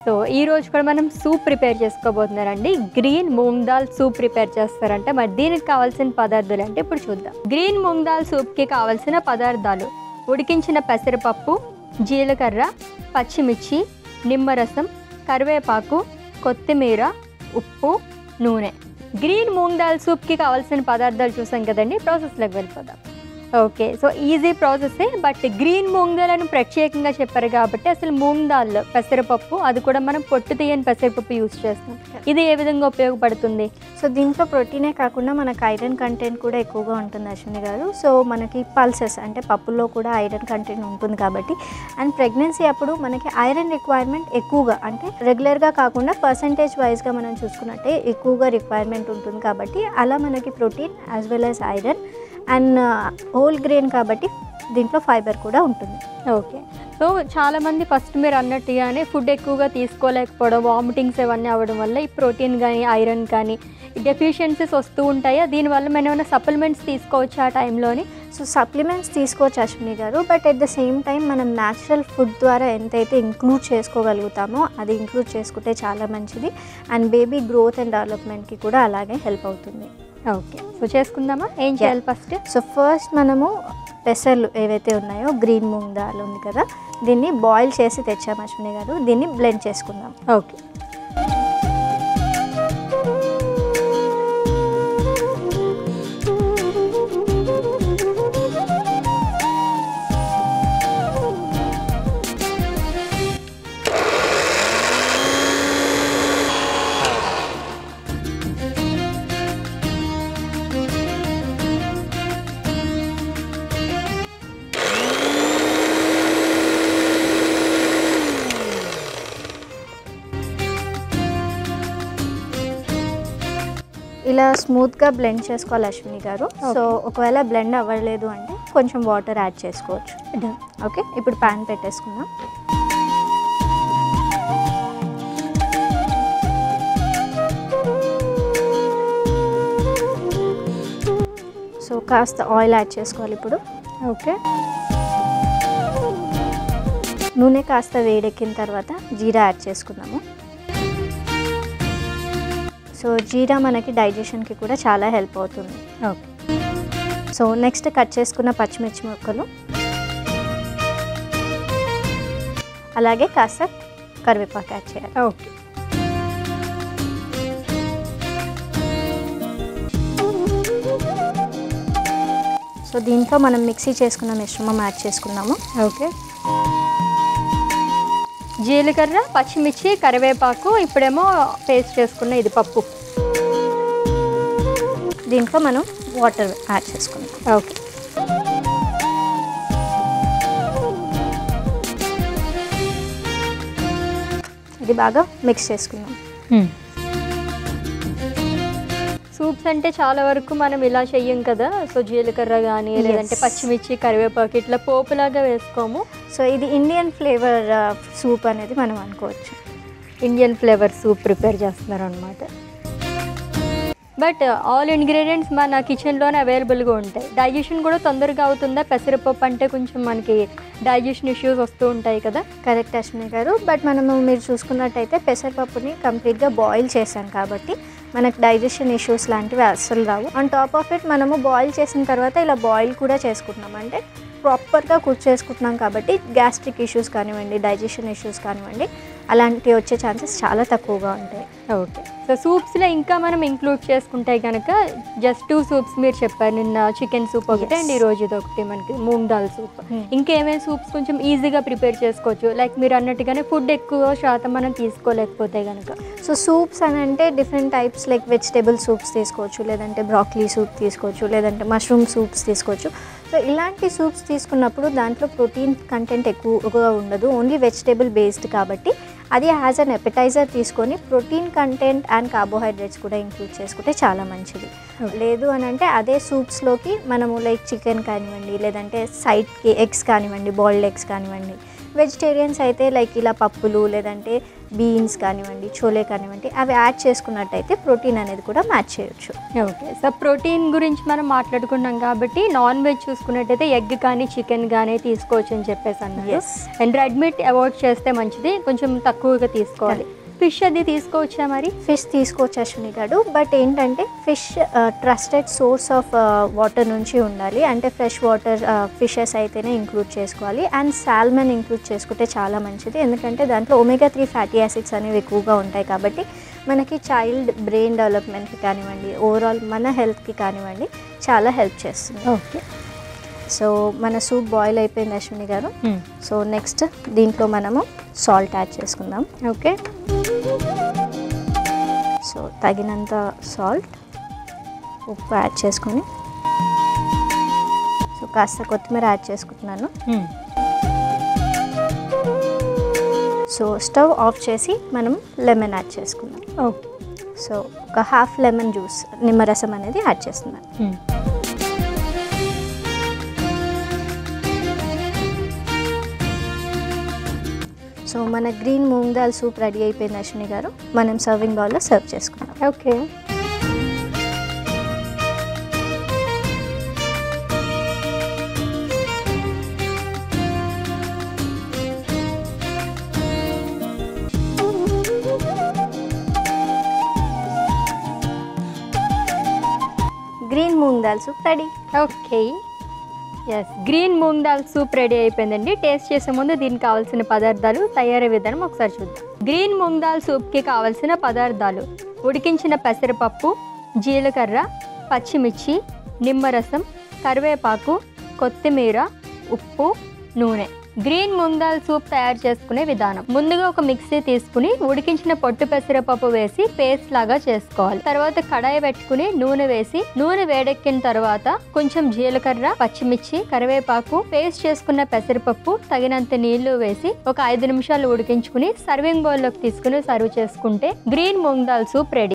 So ఈ రోజు కూడా మనం సూప్ ప్రిపేర్ చేసుకోబోతున్నారండి green moong dal soup prepare చేస్తారంటే మరి దీనికి కావాల్సిన పదార్థాలు అంటే ఇప్పుడు చూద్దాం గ్రీన్ మూంగ్ దాల్ సూప్కి కావాల్సిన పదార్థాలు ఉడికించిన పెసరపప్పు జీలకర్ర పచ్చిమిర్చి నిమ్మరసం కరివేపాకు కొత్తిమీర ఉప్పు నూనె గ్రీన్ మూంగ్ దాల్ సూప్కి కావాల్సిన పదార్థాలు చూసాం కదండి ప్రాసెస్లోకి వెళ్ళిపోదాం ఓకే సో ఈజీ ప్రాసెసే బట్ గ్రీన్ మూంగ్ దాల్ అని ప్రత్యేకంగా చెప్పారు కాబట్టి అసలు మూంగ్ దాల్ పెసరపప్పు అది కూడా మనం పొట్టు తీయని పెసరపప్పు యూస్ చేస్తాం ఇది ఏ విధంగా ఉపయోగపడుతుంది సో దీంట్లో ప్రోటీనే కాకుండా మనకు ఐరన్ కంటెంట్ కూడా ఎక్కువగా ఉంటుంది అశ్విని గారు సో మనకి పల్సెస్ అంటే పప్పుల్లో కూడా ఐరన్ కంటెంట్ ఉంటుంది కాబట్టి అండ్ ప్రెగ్నెన్సీ అప్పుడు మనకి ఐరన్ రిక్వైర్మెంట్ ఎక్కువగా అంటే రెగ్యులర్గా కాకుండా పర్సంటేజ్ వైజ్గా మనం చూసుకున్నట్టే ఎక్కువగా రిక్వైర్మెంట్ ఉంటుంది కాబట్టి అలా మనకి protein as well as iron and whole grain కాబట్టి దీంట్లో ఫైబర్ కూడా ఉంటుంది ఓకే సో చాలామంది ఫస్ట్ మీరు అన్నట్టుగానే ఫుడ్ ఎక్కువగా తీసుకోలేకపోవడం వామిటింగ్స్ ఇవన్నీ అవ్వడం వల్ల ఈ ప్రోటీన్ కానీ ఐరన్ కానీ డెఫిషియన్సీస్ వస్తూ ఉంటాయా దీనివల్ల మనం ఏమైనా సప్లిమెంట్స్ తీసుకోవచ్చు ఆ టైంలోని సో సప్లిమెంట్స్ తీసుకోవచ్చు Ashwini garu but at the same time మనం న్యాచురల్ ఫుడ్ ద్వారా ఎంతైతే ఇంక్లూడ్ చేసుకోగలుగుతామో అది ఇంక్లూడ్ చేసుకుంటే చాలా మంచిది అండ్ బేబీ గ్రోత్ అండ్ డెవలప్మెంట్కి కూడా అలాగే హెల్ప్ అవుతుంది ఓకే సో చేసుకుందామా ఏం చేయాలి ఫస్ట్ సో ఫస్ట్ మనము పెసర్లు ఏవైతే ఉన్నాయో గ్రీన్ మూంగ్ దాల్ ఉంది కదా దీన్ని బాయిల్ చేసి తెచ్చాము అశ్విని గారు దీన్ని బ్లెండ్ చేసుకుందాం ఓకే ఇలా స్మూత్గా బ్లెండ్ చేసుకోవాలి అశ్విని గారు సో ఒకవేళ బ్లెండ్ అవ్వలేదు అంటే కొంచెం వాటర్ యాడ్ చేసుకోవచ్చు Done. ఓకే ఇప్పుడు ప్యాన్ పెట్టేసుకుందాం సో కాస్త ఆయిల్ యాడ్ చేసుకోవాలి ఇప్పుడు ఓకే నూనె కాస్త వేడెక్కిన తర్వాత జీరా యాడ్ చేసుకుందాము సో జీరా మనకి డైజెషన్కి కూడా చాలా హెల్ప్ అవుతుంది ఓకే సో నెక్స్ట్ కట్ చేసుకున్న పచ్చిమిర్చి ముక్కలు అలాగే కాస్త కరివేపాకు యాడ్ చేయాలి ఓకే సో దీంట్లో మనం మిక్సీ చేసుకున్న మిశ్రమం యాడ్ చేసుకున్నాము ఓకే జీలకర్ర పచ్చిమిర్చి కరివేపాకు ఇప్పుడేమో పేస్ట్ చేసుకున్న ఇది పప్పు దీంట్లో మనం వాటర్ యాడ్ చేసుకున్నాం ఓకే ఇది బాగా మిక్స్ చేసుకున్నాం సూప్స్ అంటే చాలా వరకు మనం ఇలా చెయ్యం కదా సో జీలకర్ర కానీ Yes. లేదంటే పచ్చిమిర్చి కరివేపాకు ఇట్లా పోపులాగా వేసుకోము సో ఇది ఇండియన్ ఫ్లేవర్ సూప్ అనేది మనం అనుకోవచ్చు ఇండియన్ ఫ్లేవర్ సూప్ ప్రిపేర్ చేస్తున్నారు అనమాట బట్ ఆల్ ఇంగ్రీడియంట్స్ మన కిచెన్లోనే అవైలబుల్గా ఉంటాయి డైజెషన్ కూడా తొందరగా అవుతుందా పెసరపప్పు అంటే కొంచెం మనకి డైజెషన్ ఇష్యూస్ వస్తూ ఉంటాయి కదా కరెక్ట్ అశ్విని గారు బట్ మనము మీరు చూసుకున్నట్టయితే పెసరపప్పుని కంప్లీట్గా బాయిల్ చేసాం కాబట్టి మనకు డైజెషన్ ఇష్యూస్ లాంటివి అస్సలు రావు ఆన్ టాప్ ఆఫ్ ఇట్ మనము బాయిల్ చేసిన తర్వాత ఇలా బాయిల్ కూడా చేసుకుంటున్నాం అంటే ప్రాపర్గా కుక్ చేసుకుంటున్నాం కాబట్టి గ్యాస్ట్రిక్ ఇష్యూస్ కానివ్వండి డైజెషన్ ఇష్యూస్ కానివ్వండి అలాంటివి వచ్చే ఛాన్సెస్ చాలా తక్కువగా ఉంటాయి ఓకే సో సూప్స్లో ఇంకా మనం ఇంక్లూడ్ చేసుకుంటే కనుక జస్ట్ టూ సూప్స్ మీరు చెప్పారు నిన్న చికెన్ సూప్ ఒకటి Yes. అండ్ ఈ రోజు ఇది ఒకటి మనకి మూంగ్ దాల్ సూప్ Hmm. ఇంకేమేమి సూప్స్ కొంచెం ఈజీగా ప్రిపేర్ చేసుకోవచ్చు లైక్ మీరు అన్నట్టుగానే ఫుడ్ ఎక్కువ శాతం మనం తీసుకోలేకపోతే కనుక సో సూప్స్ అని అంటే different types like vegetable soups తీసుకోవచ్చు లేదంటే బ్రాక్లీ సూప్ తీసుకోవచ్చు లేదంటే మష్రూమ్ సూప్స్ తీసుకోవచ్చు సో ఇలాంటి సూప్స్ తీసుకున్నప్పుడు దాంట్లో ప్రోటీన్ కంటెంట్ ఎక్కువగా ఉండదు ఓన్లీ వెజిటేబుల్ బేస్డ్ కాబట్టి అది యాజ్ అన్ ఎపిటైజర్ తీసుకొని ప్రోటీన్ కంటెంట్ అండ్ కార్బోహైడ్రేట్స్ కూడా ఇంక్లూడ్ చేసుకుంటే చాలా మంచిది లేదు అని అంటే అదే సూప్స్లోకి మనము లైక్ చికెన్ కానివ్వండి లేదంటే సైడ్కి ఎగ్స్ కానివ్వండి బాయిల్డ్ ఎగ్స్ కానివ్వండి వెజిటేరియన్స్ అయితే లైక్ ఇలా పప్పులు లేదంటే బీన్స్ కానివ్వండి చోలే కానివ్వండి అవి యాడ్ చేసుకున్నట్టయితే ప్రోటీన్ అనేది కూడా మ్యాచ్ చేయొచ్చు ఓకే సో ప్రోటీన్ గురించి మనం మాట్లాడుకున్నాం కాబట్టి నాన్ వెజ్ చూసుకున్నట్టయితే ఎగ్ కానీ చికెన్ కానీ తీసుకోవచ్చు అని చెప్పేసి అన్నారు Yes. And red meat avoid చేస్తే మంచిది కొంచెం తక్కువగా తీసుకోవాలి ఫిష్ అది తీసుకోవచ్చా మరి ఫిష్ తీసుకోవచ్చు అశ్విని గారు బట్ ఏంటంటే fish trusted source of water నుంచి ఉండాలి అంటే ఫ్రెష్ వాటర్ ఫిషెస్ అయితేనే ఇంక్లూడ్ చేసుకోవాలి అండ్ సాల్మన్ ఇంక్లూడ్ చేసుకుంటే చాలా మంచిది ఎందుకంటే దాంట్లో ఒమేగా త్రీ ఫ్యాటీ యాసిడ్స్ అనేవి ఎక్కువగా ఉంటాయి కాబట్టి మనకి చైల్డ్ బ్రెయిన్ డెవలప్మెంట్కి కానివ్వండి ఓవరాల్ మన హెల్త్కి కానివ్వండి చాలా హెల్ప్ చేస్తుంది ఓకే సో మన సూప్ బాయిల్ అయిపోయింది అశ్విని గారు సో నెక్స్ట్ దీంట్లో మనము సాల్ట్ యాడ్ చేసుకుందాం ఓకే సో తగినంత సాల్ట్ ఉప్పు యాడ్ చేసుకొని సో కాస్త కొత్తిమీర యాడ్ చేసుకుంటున్నాను సో స్టవ్ ఆఫ్ చేసి మనం లెమన్ యాడ్ చేసుకుందాం ఓకే సో ఒక హాఫ్ లెమన్ జ్యూస్ నిమ్మరసం అనేది యాడ్ చేస్తున్నాను సో మన green moong dal soup ready అయిపోయింది అశ్విని గారు మనం సర్వింగ్ బౌల్లో సర్వ్ చేసుకుందాం okay green moong dal soup ready okay yes green moong dal soup ready అయిపోయిందండి టేస్ట్ చేసే ముందు దీనికి కావాల్సిన పదార్థాలు తయారీ విధానం ఒకసారి చూద్దాం గ్రీన్ మూంగ్ దాల్ సూప్కి కావాల్సిన పదార్థాలు ఉడికించిన పెసరపప్పు జీలకర్ర పచ్చిమిర్చి నిమ్మరసం కరివేపాకు కొత్తిమీర ఉప్పు నూనె గ్రీన్ మూంగ్ దాల్ సూప్ తయారు చేసుకునే విధానం ముందుగా ఒక మిక్సీ తీసుకుని ఉడికించిన పొట్టు పెసరపప్పు వేసి పేస్ట్ లాగా చేసుకోవాలి తర్వాత కడాయి పెట్టుకుని నూనె వేసి నూనె వేడెక్కిన తర్వాత కొంచెం జీలకర్ర పచ్చిమిర్చి కరివేపాకు పేస్ట్ చేసుకున్న పెసరపప్పు తగినంత నీళ్లు వేసి ఒక ఐదు నిమిషాలు ఉడికించుకుని సర్వింగ్ బౌల్లోకి తీసుకుని సర్వ్ చేసుకుంటే green moong dal soup ready